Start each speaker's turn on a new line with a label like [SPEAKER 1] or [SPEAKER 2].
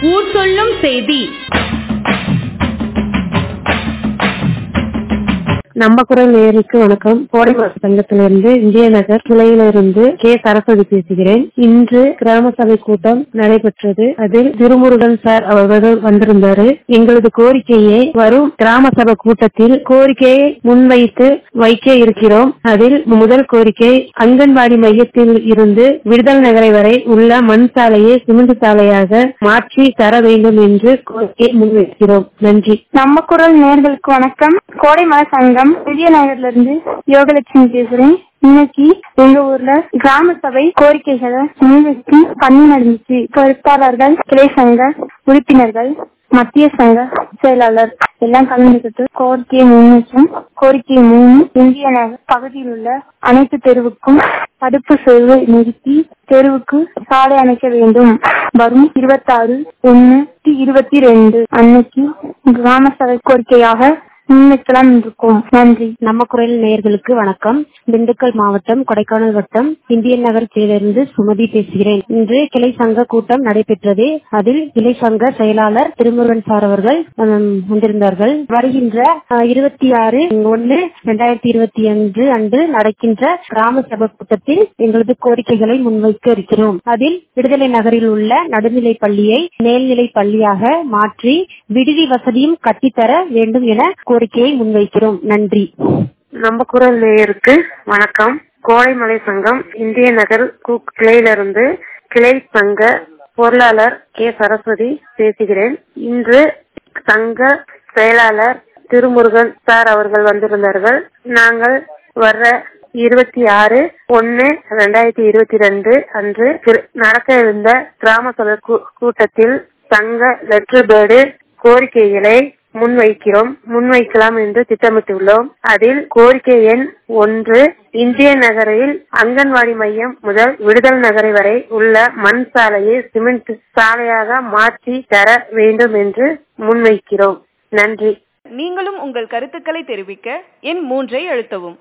[SPEAKER 1] ஊர் சொல்லும் செய்தி
[SPEAKER 2] நம்ம குரல் நேருக்கு வணக்கம் கோடைமாச சங்கத்திலிருந்து விஜயநகர் கிளையிலிருந்து கே சரஸ்வதி பேசுகிறேன் இன்று கிராம சபை கூட்டம் நடைபெற்றது அதில் திருமுருகன் சார் அவர்கள் வந்திருந்தாரு எங்களது கோரிக்கையை வரும் கிராம சபை கூட்டத்தில் கோரிக்கையை முன்வைத்து வைக்க இருக்கிறோம் அதில் முதல் கோரிக்கை அங்கன்வாடி மையத்தில் இருந்து விடுதல் நகரை வரை உள்ள மண் சாலையை சிமெண்ட் சாலையாக மாற்றி தர வேண்டும் என்று கோரிக்கையை முன்வைக்கிறோம் நன்றி
[SPEAKER 3] நம்ம குரல் நேர்களுக்கு வணக்கம் கோடைமலை சங்கம் விஜயநகர்ல இருந்து யோகலட்சுமி பேசுறேன் இன்னைக்கு எங்க ஊர்ல கிராம சபை கோரிக்கைகளை முன்வைத்து பண்ணி நடந்துச்சு பொறுப்பாளர்கள் கிளை சங்க உறுப்பினர்கள் மத்திய சங்க செயலாளர் எல்லாம் கலந்துகிட்டு கோரிக்கையை முன்வைக்கும் கோரிக்கை மூணு இந்திய நகர் பகுதியில் உள்ள அனைத்து தெருவுக்கும் தடுப்பு சேவை நிறுத்தி தெருவுக்கு சாலை அமைக்க வேண்டும் வரும் இருபத்தாறு ஒன்னு இருபத்தி ரெண்டு அன்னைக்கு கிராம சபை கோரிக்கையாக முன்வைக்கலாம் இருக்கும் நன்றி
[SPEAKER 2] நம்ம குரல் நேயர்களுக்கு வணக்கம் திண்டுக்கல் மாவட்டம் கொடைக்கானல் வட்டம் இந்தியன் நகர் கிளையிலிருந்து சுமதி பேசுகிறேன் இன்று கிளை சங்க கூட்டம் நடைபெற்றது அதில் கிளை சங்க செயலாளர் திருமுருகன் சார் அவர்கள் ஹம், வந்திருந்தார்கள் வருகின்ற இருபத்தி ஆறு ஒன்னு இரண்டாயிரத்தி இருபத்தி அஞ்சு அன்று நடக்கின்ற கிராம சபை கூட்டத்தில் எங்களது கோரிக்கைகளை முன்வைக்க இருக்கிறோம் அதில் விடுதலை நகரில் உள்ள நடுநிலை பள்ளியை மேல்நிலை பள்ளியாக மாற்றி விடுதி வசதியும் கட்டித்தர வேண்டும் என கோரிக்கையை முன்வைக்கிறோம் நன்றி
[SPEAKER 4] நம்ம குரல் நேயருக்கு வணக்கம் கோடைமலை சங்கம் இந்திய நகர் கூக் கிளையிலிருந்து கிளை சங்க பொருளாளர் கே சரஸ்வதி பேசுகிறேன் இன்று சங்க செயலாளர் திருமுருகன் சார் அவர்கள் வந்திருந்தார்கள் நாங்கள் வர்ற இருபத்தி ஆறு ஒன்னு ரெண்டாயிரத்தி இருபத்தி ரெண்டு அன்று திரு- நடக்க இருந்த கிராம சபை கூ- கூட்டத்தில் சங்க லெட்டர் பேர்டு கோரிக்கைகளை முன்வைக்கிறோம் முன்வைக்கலாம் என்று திட்டமிட்டுள்ளோம் அதில் கோரிக்கை எண் ஒன்று இந்திய நகரில் அங்கன்வாடி மையம் முதல் விடுதல் நகரை வரை உள்ள மண் சாலையை சிமெண்ட் சாலையாக மாற்றி தர வேண்டும் என்று முன்வைக்கிறோம் நன்றி
[SPEAKER 1] நீங்களும் உங்கள் கருத்துக்களை தெரிவிக்க எண் மூன்றை அழுத்தவும்